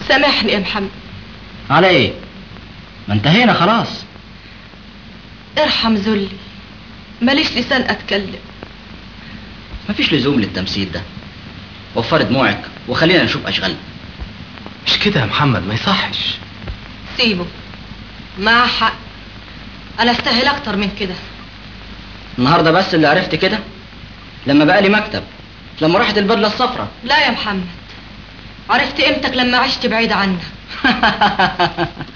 سامحني يا محمد على ايه ما انتهينا خلاص ارحم ذلي ماليش لسان اتكلم مفيش لزوم للتمثيل ده وفر دموعك وخلينا نشوف اشغالنا مش كده يا محمد ما يصحش سيبه مع حق انا استاهل اكتر من كده النهارده بس اللي عرفت كده لما بقى لي مكتب لما راحت البدله الصفراء لا يا محمد عرفت قيمتك لما عشت بعيد عنك